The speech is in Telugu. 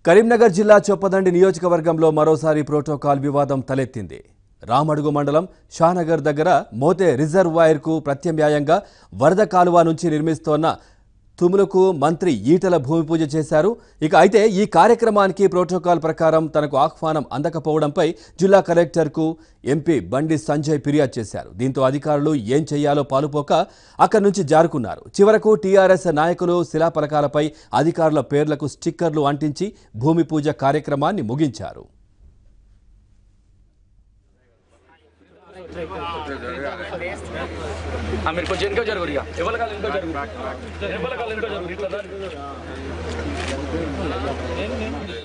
కరీంనగర్ జిల్లా చొప్పదండి నియోజకవర్గంలో మరోసారి ప్రోటోకాల్ వివాదం తలెత్తింది రామడుగు మండలం షానగర్ దగ్గర మోతే రిజర్వాయర్కు ప్రత్యామ్నాయంగా వరద కాలువ నుంచి నిర్మిస్తోన్న తుములకు మంత్రి ఈటల భూమి పూజ చేశారు ఇక అయితే ఈ కార్యక్రమానికి ప్రోటోకాల్ ప్రకారం తనకు ఆహ్వానం అందకపోవడంపై జిల్లా కలెక్టర్కు ఎంపీ బండి సంజయ్ ఫిర్యాదు చేశారు దీంతో అధికారులు ఏం చేయాలో పాలుపోక అక్కడి నుంచి జారుకున్నారు చివరకు టీఆర్ఎస్ నాయకులు శిలాఫలకాలపై అధికారుల పేర్లకు స్టిక్కర్లు అంటించి భూమి పూజ కార్యక్రమాన్ని ముగించారు ఆ, మీరు కొంచెం వెనుక జరుగురు ఇక ఎవరి కాళ్ళు వెనుక జరుగు ఎవరి కాళ్ళు వెనుక జరుగు ఇట్లా రా.